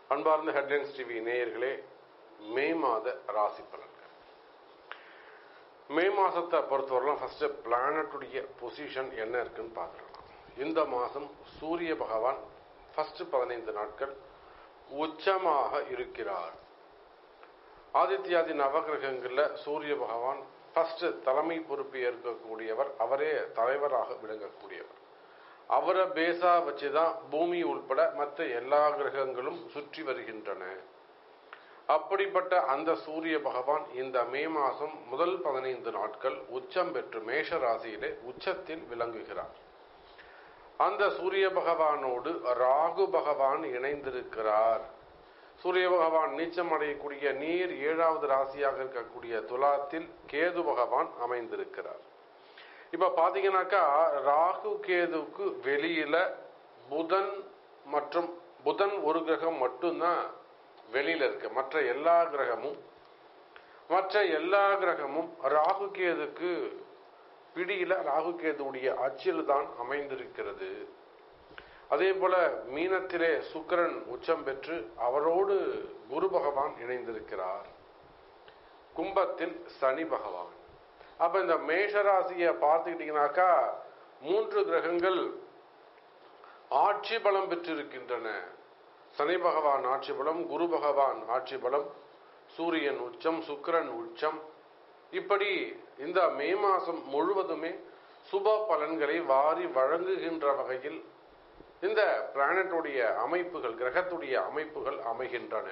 அன்பார்ந்த headlines TV நேயர்களே மே மாத ராசி பலன்கள் மே மாசத்தை பொறுத்தவரைலாம் ஃபர்ஸ்ட் பிளானட்டுடைய பொசிஷன் என்ன இருக்குன்னு பார்த்துடலாம் இந்த மாசம் சூரிய பகவான் ஃபர்ஸ்ட் பதினைந்து நாட்கள் உச்சமாக இருக்கிறார் ஆதித்யாதி நவகிரகங்கள்ல சூரிய பகவான் ஃபர்ஸ்ட் தலைமை பொறுப்பு ஏற்கக்கூடியவர் அவரே தலைவராக விளங்கக்கூடியவர் அவரை பேசா வச்சுதான் பூமி உள்பட மற்ற எல்லா கிரகங்களும் சுற்றி வருகின்றன அப்படிப்பட்ட அந்த சூரிய பகவான் இந்த மே மாசம் முதல் பதினைந்து நாட்கள் உச்சம் பெற்று மேஷ ராசியிலே உச்சத்தில் விளங்குகிறார் அந்த சூரிய பகவானோடு ராகு பகவான் இணைந்திருக்கிறார் சூரிய பகவான் நீச்சம் அடையக்கூடிய நீர் ஏழாவது ராசியாக இருக்கக்கூடிய துலாத்தில் கேது பகவான் அமைந்திருக்கிறார் இப்ப பாத்தீங்கன்னாக்கா ராகு கேதுவுக்கு வெளியில புதன் மற்றும் புதன் ஒரு கிரகம் மட்டும்தான் வெளியில இருக்கு மற்ற எல்லா கிரகமும் மற்ற எல்லா கிரகமும் ராகு கேதுக்கு பிடியில ராகு கேதுவுடைய அச்சில் தான் அமைந்திருக்கிறது அதே போல மீனத்திலே சுக்கரன் உச்சம் பெற்று அவரோடு குரு பகவான் இணைந்திருக்கிறார் கும்பத்தில் சனி பகவான் அப்ப இந்த மேஷராசியை பார்த்துக்கிட்டீங்கன்னாக்கா மூன்று கிரகங்கள் ஆட்சி பலம் பெற்றிருக்கின்றன சனி பகவான் ஆட்சி பலம் குரு பகவான் ஆட்சி பலம் சூரியன் உச்சம் சுக்கரன் உச்சம் இப்படி இந்த மே மாசம் முழுவதுமே சுப பலன்களை வாரி வழங்குகின்ற வகையில் இந்த பிளானட்டுடைய அமைப்புகள் கிரகத்துடைய அமைப்புகள் அமைகின்றன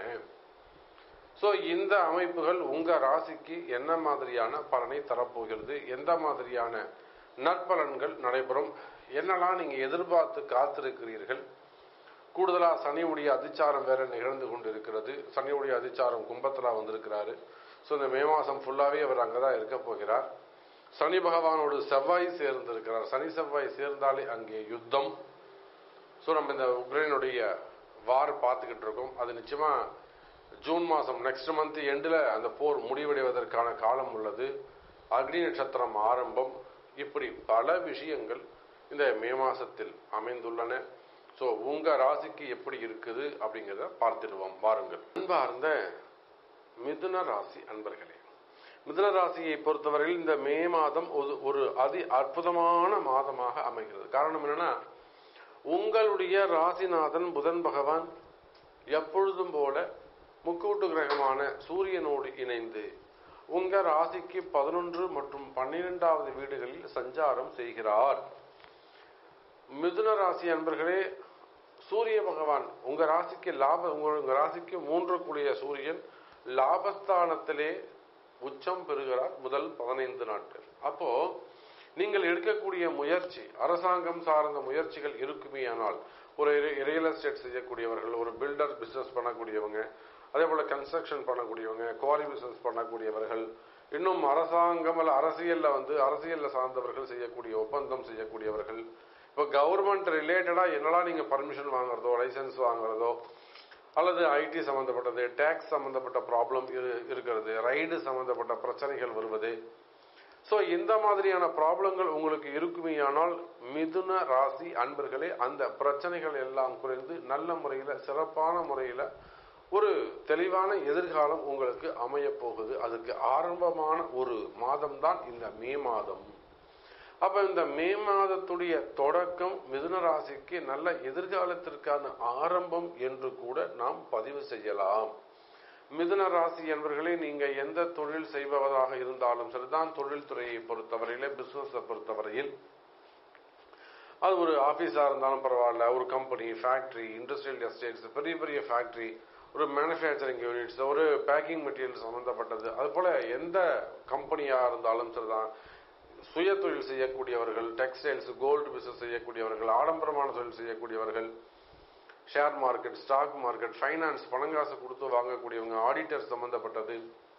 சோ இந்த அமைப்புகள் உங்க ராசிக்கு என்ன மாதிரியான பலனை தரப்போகிறது எந்த மாதிரியான நற்பலன்கள் நடைபெறும் என்னெல்லாம் நீங்க எதிர்பார்த்து காத்திருக்கிறீர்கள் கூடுதலா சனியுடைய அதிச்சாரம் வேற நிகழ்ந்து கொண்டிருக்கிறது சனியுடைய அதிச்சாரம் கும்பத்துல வந்திருக்கிறாரு ஸோ இந்த மே மாசம் ஃபுல்லாவே அவர் அங்கதான் இருக்க போகிறார் சனி பகவானோடு செவ்வாய் சேர்ந்திருக்கிறார் சனி செவ்வாய் சேர்ந்தாலே அங்கே யுத்தம் ஸோ நம்ம இந்த உக்ரைனுடைய வார் பார்த்துக்கிட்டு இருக்கோம் அது நிச்சயமா ஜூன் மாதம் நெக்ஸ்ட் மந்த் எண்டில் அந்த போர் முடிவடைவதற்கான காலம் உள்ளது அக்னி நட்சத்திரம் ஆரம்பம் இப்படி பல விஷயங்கள் இந்த மே மாசத்தில் அமைந்துள்ளன ஸோ உங்க ராசிக்கு எப்படி இருக்குது அப்படிங்கிறத பார்த்துடுவோம் வாருங்கள் அன்பார்ந்த மிதுன ராசி அன்பர்களே மிதுன ராசியை பொறுத்தவரையில் இந்த மே மாதம் ஒரு ஒரு அதி அற்புதமான மாதமாக அமைகிறது காரணம் என்னன்னா உங்களுடைய ராசிநாதன் புதன் பகவான் எப்பொழுதும் போல முக்கூட்டு கிரகமான சூரியனோடு இணைந்து உங்க ராசிக்கு பதினொன்று மற்றும் பன்னிரெண்டாவது வீடுகளில் சஞ்சாரம் செய்கிறார் மிதுன ராசி அன்பர்களே சூரிய பகவான் உங்க ராசிக்கு லாப உங்க ராசிக்கு மூன்று கூடிய சூரியன் லாபஸ்தானத்திலே உச்சம் பெறுகிறார் முதல் பதினைந்து நாட்கள் அப்போ நீங்கள் எடுக்கக்கூடிய முயற்சி அரசாங்கம் சார்ந்த முயற்சிகள் இருக்குமே ஆனால் ஒரு ரியல் எஸ்டேட் செய்யக்கூடியவர்கள் ஒரு பில்டர் பிசினஸ் பண்ணக்கூடியவங்க அதே போல கன்ஸ்ட்ரக்ஷன் பண்ணக்கூடியவங்க குவாரி பிசினஸ் பண்ணக்கூடியவர்கள் இன்னும் அரசாங்கம் அல்ல அரசியல்ல வந்து அரசியல்ல சார்ந்தவர்கள் செய்யக்கூடிய ஒப்பந்தம் செய்யக்கூடியவர்கள் இப்போ கவர்மெண்ட் ரிலேட்டடா என்னெல்லாம் நீங்க பர்மிஷன் வாங்குறதோ லைசன்ஸ் வாங்குறதோ அல்லது ஐடி சம்பந்தப்பட்டது டேக்ஸ் சம்பந்தப்பட்ட ப்ராப்ளம் இருக்கிறது ரைடு சம்பந்தப்பட்ட பிரச்சனைகள் வருவது ஸோ இந்த மாதிரியான ப்ராப்ளங்கள் உங்களுக்கு இருக்குமேயானால் மிதுன ராசி அன்பர்களே அந்த பிரச்சனைகள் எல்லாம் குறைந்து நல்ல முறையில் சிறப்பான முறையில் ஒரு தெளிவான எதிர்காலம் உங்களுக்கு அமைய போகுது அதுக்கு ஆரம்பமான ஒரு மாதம் தான் இந்த மே மாதம் அப்ப இந்த மே மாதத்துடைய தொடக்கம் மிதுன ராசிக்கு நல்ல எதிர்காலத்திற்கான ஆரம்பம் என்று கூட நாம் பதிவு செய்யலாம் மிதுன ராசி என்பர்களே நீங்க எந்த தொழில் செய்பவராக இருந்தாலும் சரிதான் தொழில் துறையை பொறுத்தவரையில பிசினஸ் பொறுத்தவரையில் அது ஒரு ஆபீஸா இருந்தாலும் பரவாயில்ல ஒரு கம்பெனி ஃபேக்டரி இண்டஸ்ட்ரியல் எஸ்டேட்ஸ் பெரிய பெரிய ஃபேக்டரி ஒரு மேனுஃபேக்சரிங் யூனிட்ஸ் ஒரு பேக்கிங் மெட்டீரியல் சம்பந்தப்பட்டது அது போல எந்த கம்பெனியா இருந்தாலும் சரிதான் சுய தொழில் செய்யக்கூடியவர்கள் டெக்ஸ்டைல்ஸ் கோல்டு பிசினஸ் செய்யக்கூடியவர்கள் ஆடம்பரமான தொழில் செய்யக்கூடியவர்கள் share market stock market finance பணங்காசு கொடுத்து வாங்கக்கூடியவங்க ஆடிட்டர் சம்பந்தப்பட்டது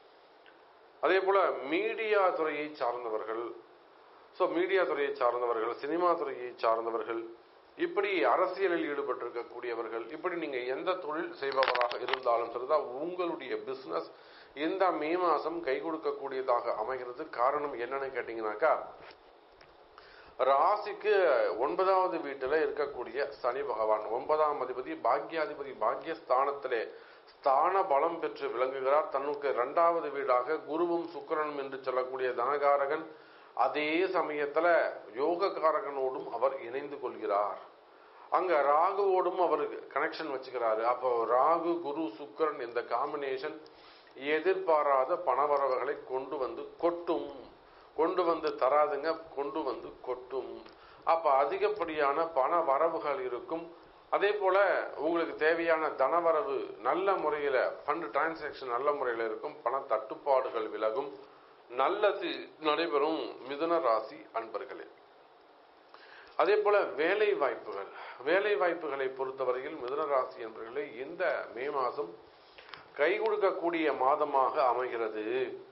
அதே போல மீடியா துறையை சார்ந்தவர்கள் ஸோ மீடியா துறையை சார்ந்தவர்கள் சினிமா துறையை சார்ந்தவர்கள் இப்படி அரசியலில் ஈடுபட்டிருக்கக்கூடியவர்கள் இப்படி நீங்க எந்த தொழில் செய்பவராக இருந்தாலும் சரிதான் உங்களுடைய பிசினஸ் இந்த மே மாசம் கை கொடுக்கக்கூடியதாக அமைகிறது காரணம் என்னன்னு கேட்டீங்கன்னாக்கா ராசிக்கு ஒன்பதாவது வீட்டில் இருக்கக்கூடிய சனி பகவான் ஒன்பதாம் அதிபதி பாக்யாதிபதி பாக்யஸ்தானத்திலே ஸ்தான பலம் பெற்று விளங்குகிறார் தன்னுக்கு இரண்டாவது வீடாக குருவும் சுக்கிரனும் என்று சொல்லக்கூடிய தனகாரகன் அதே சமயத்துல யோகக்காரகனோடும் அவர் இணைந்து கொள்கிறார் அங்க ராகுவோடும் அவர் கனெக்ஷன் வச்சுக்கிறாரு அப்போ ராகு குரு சுக்கிரன் இந்த காம்பினேஷன் எதிர்பாராத பணவரவுகளை கொண்டு வந்து கொட்டும் கொண்டு வந்து தராதுங்க கொண்டு வந்து கொட்டும் அப்ப அதிகப்படியான பண வரவுகள் இருக்கும் அதே போல உங்களுக்கு தேவையான தனவரவு நல்ல முறையில ஃபண்ட் டிரான்சாக்ஷன் நல்ல முறையில இருக்கும் பண தட்டுப்பாடுகள் விலகும் நல்லது நடைபெறும் மிதுன ராசி அன்பர்களே அதே போல வேலை வாய்ப்புகள் வேலை வாய்ப்புகளை பொறுத்தவரையில் மிதுன ராசி என்பவர்களே இந்த மே மாதம் கை கொடுக்கக்கூடிய மாதமாக அமைகிறது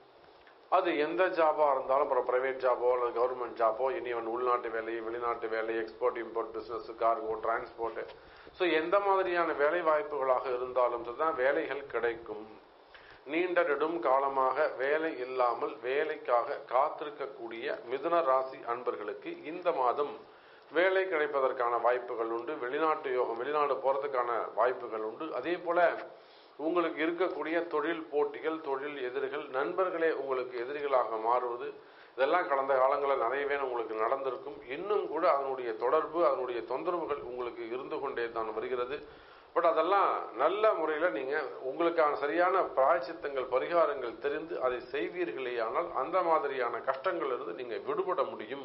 அது எந்த ஜாபா இருந்தாலும் அப்புறம் பிரைவேட் ஜாபோ அல்லது கவர்மெண்ட் ஜாபோ இனிவன் உள்நாட்டு வேலை வெளிநாட்டு வேலை export import business cargo transport so எந்த மாதிரியான வேலை வாய்ப்புகளாக இருந்தாலும் தான் வேலைகள் கிடைக்கும் நீண்ட நெடும் காலமாக வேலை இல்லாமல் வேலைக்காக காத்திருக்கக்கூடிய மிதுன ராசி அன்பர்களுக்கு இந்த மாதம் வேலை கிடைப்பதற்கான வாய்ப்புகள் உண்டு வெளிநாட்டு யோகம் வெளிநாடு போறதுக்கான வாய்ப்புகள் உண்டு அதே போல உங்களுக்கு இருக்கக்கூடிய தொழில் போட்டிகள் தொழில் எதிரிகள் நண்பர்களே உங்களுக்கு எதிரிகளாக மாறுவது இதெல்லாம் கடந்த காலங்களில் நிறையவே உங்களுக்கு நடந்திருக்கும் இன்னும் கூட அதனுடைய தொடர்பு அதனுடைய தொந்தரவுகள் உங்களுக்கு இருந்து கொண்டே தான் வருகிறது பட் அதெல்லாம் நல்ல முறையில் நீங்கள் உங்களுக்கான சரியான பிராய்ச்சித்தங்கள் பரிகாரங்கள் தெரிந்து அதை செய்வீர்களே ஆனால் அந்த மாதிரியான கஷ்டங்கள் இருந்து நீங்கள் விடுபட முடியும்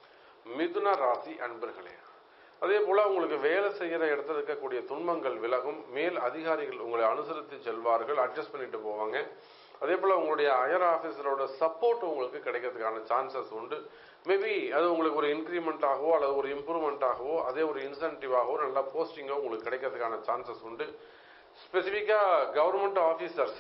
மிதுன ராசி அன்பர்களே அதே போல உங்களுக்கு வேலை செய்கிற இடத்துல இருக்கக்கூடிய துன்பங்கள் விலகும் மேல் அதிகாரிகள் உங்களை அனுசரித்து செல்வார்கள் அட்ஜஸ்ட் பண்ணிட்டு போவாங்க அதே போல உங்களுடைய ஹையர் ஆஃபீஸரோட சப்போர்ட் உங்களுக்கு கிடைக்கிறதுக்கான சான்சஸ் உண்டு மேபி அது உங்களுக்கு ஒரு இன்க்ரிமெண்ட்டாகவோ அல்லது ஒரு இம்ப்ரூவ்மெண்ட்டாகவோ அதே ஒரு இன்சென்டிவாகவோ நல்ல போஸ்டிங்கோ உங்களுக்கு கிடைக்கிறதுக்கான சான்சஸ் உண்டு ஸ்பெசிஃபிக்காக கவர்மெண்ட் ஆஃபீஸர்ஸ்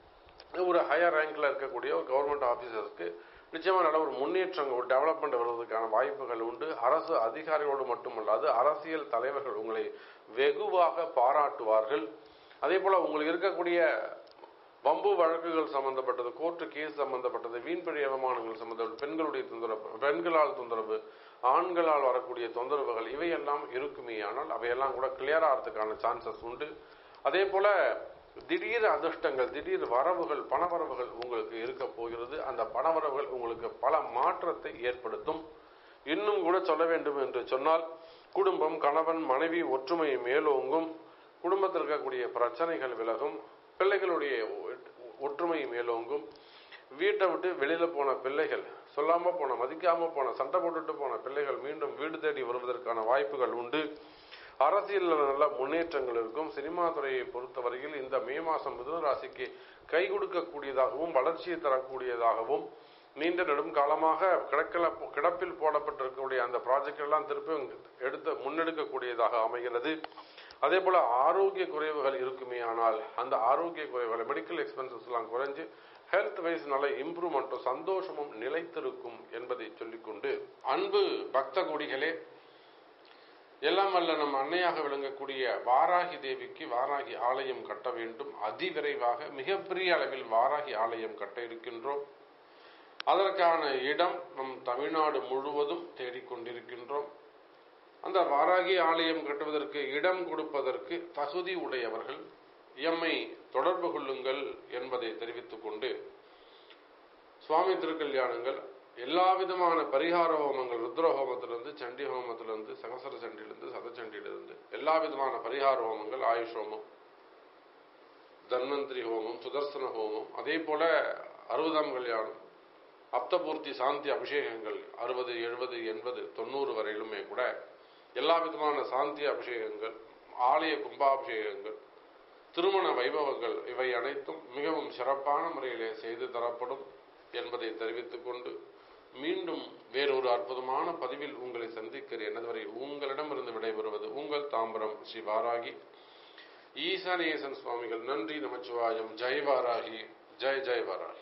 ஒரு ஹையர் ரேங்க்ல இருக்கக்கூடிய ஒரு கவர்மெண்ட் ஆஃபீஸர்ஸ்க்கு நிச்சயமா நல்ல ஒரு முன்னேற்றம் ஒரு டெவலப்மெண்ட் வருவதற்கான வாய்ப்புகள் உண்டு அரசு அதிகாரிகளோடு மட்டுமல்லாது அரசியல் தலைவர்கள் உங்களை வெகுவாக பாராட்டுவார்கள் அதே போல உங்களுக்கு இருக்கக்கூடிய வம்பு வழக்குகள் சம்பந்தப்பட்டது கோர்ட்டு கேஸ் சம்பந்தப்பட்டது வீண்பழி அவமானங்கள் சம்பந்தப்பட்ட பெண்களுடைய தொந்தரவு பெண்களால் தொந்தரவு ஆண்களால் வரக்கூடிய தொந்தரவுகள் இவையெல்லாம் இருக்குமே ஆனால் அவையெல்லாம் கூட கிளியர் ஆகிறதுக்கான சான்சஸ் உண்டு அதே போல திடீர் அதிர்ஷ்டங்கள் திடீர் வரவுகள் பணவரவுகள் உங்களுக்கு இருக்க போகிறது அந்த பணவரவுகள் உங்களுக்கு பல மாற்றத்தை ஏற்படுத்தும் இன்னும் கூட சொல்ல வேண்டும் என்று சொன்னால் குடும்பம் கணவன் மனைவி ஒற்றுமை மேலோங்கும் குடும்பத்தில் இருக்கக்கூடிய பிரச்சனைகள் விலகும் பிள்ளைகளுடைய ஒற்றுமை மேலோங்கும் வீட்டை விட்டு வெளியில போன பிள்ளைகள் சொல்லாம போன மதிக்காம போன சண்டை போட்டுட்டு போன பிள்ளைகள் மீண்டும் வீடு தேடி வருவதற்கான வாய்ப்புகள் உண்டு அரசியலில் நல்ல முன்னேற்றங்கள் இருக்கும் சினிமா துறையை பொறுத்தவரையில் இந்த மே மாதம் மிதுன ராசிக்கு கை கொடுக்கக்கூடியதாகவும் வளர்ச்சியை தரக்கூடியதாகவும் நீண்ட நெடும் காலமாக கிடக்கல கிடப்பில் போடப்பட்டிருக்கக்கூடிய அந்த ப்ராஜெக்ட் எல்லாம் திருப்பி எடுத்து முன்னெடுக்கக்கூடியதாக அமைகிறது அதே போல ஆரோக்கிய குறைவுகள் இருக்குமே ஆனால் அந்த ஆரோக்கிய குறைவுகள் மெடிக்கல் எக்ஸ்பென்சஸ் எல்லாம் குறைஞ்சு ஹெல்த் வைஸ் நல்ல இம்ப்ரூவ்மெண்ட்டும் சந்தோஷமும் நிலைத்திருக்கும் என்பதை சொல்லிக்கொண்டு அன்பு பக்த கொடிகளே எல்லாம் வல்ல நம் அன்னையாக விளங்கக்கூடிய வாராகி தேவிக்கு வாராகி ஆலயம் கட்ட வேண்டும் அதிவிரைவாக மிகப்பெரிய அளவில் வாராகி ஆலயம் கட்ட இருக்கின்றோம் அதற்கான இடம் நம் தமிழ்நாடு முழுவதும் தேடிக்கொண்டிருக்கின்றோம் அந்த வாராகி ஆலயம் கட்டுவதற்கு இடம் கொடுப்பதற்கு தகுதி உடையவர்கள் எம்மை தொடர்பு கொள்ளுங்கள் என்பதை தெரிவித்துக் கொண்டு சுவாமி திருக்கல்யாணங்கள் எல்லா விதமான பரிகார ஹோமங்கள் ருத்ர ஹோமத்திலிருந்து சண்டி ஹோமத்திலிருந்து சகசர சண்டிலிருந்து சதச்சண்டியிலிருந்து எல்லா விதமான பரிகார ஹோமங்கள் ஆயுஷ் ஹோமம் தன்வந்திரி ஹோமம் சுதர்சன ஹோமம் அதே போல அறுபதாம் கல்யாணம் அப்தபூர்த்தி சாந்தி அபிஷேகங்கள் அறுபது எழுபது எண்பது தொண்ணூறு வரையிலுமே கூட எல்லா விதமான சாந்தி அபிஷேகங்கள் ஆலய கும்பாபிஷேகங்கள் திருமண வைபவங்கள் இவை அனைத்தும் மிகவும் சிறப்பான முறையிலே செய்து தரப்படும் என்பதை தெரிவித்துக் கொண்டு மீண்டும் வேறொரு அற்புதமான பதிவில் உங்களை சந்திக்கிறேன் அதுவரை உங்களிடமிருந்து விடைபெறுவது உங்கள் தாம்பரம் ஸ்ரீ வாராகி ஈசானேசன் சுவாமிகள் நன்றி நமச்சிவாயம் ஜெய் வாராகி ஜெய் ஜெய் வாராகி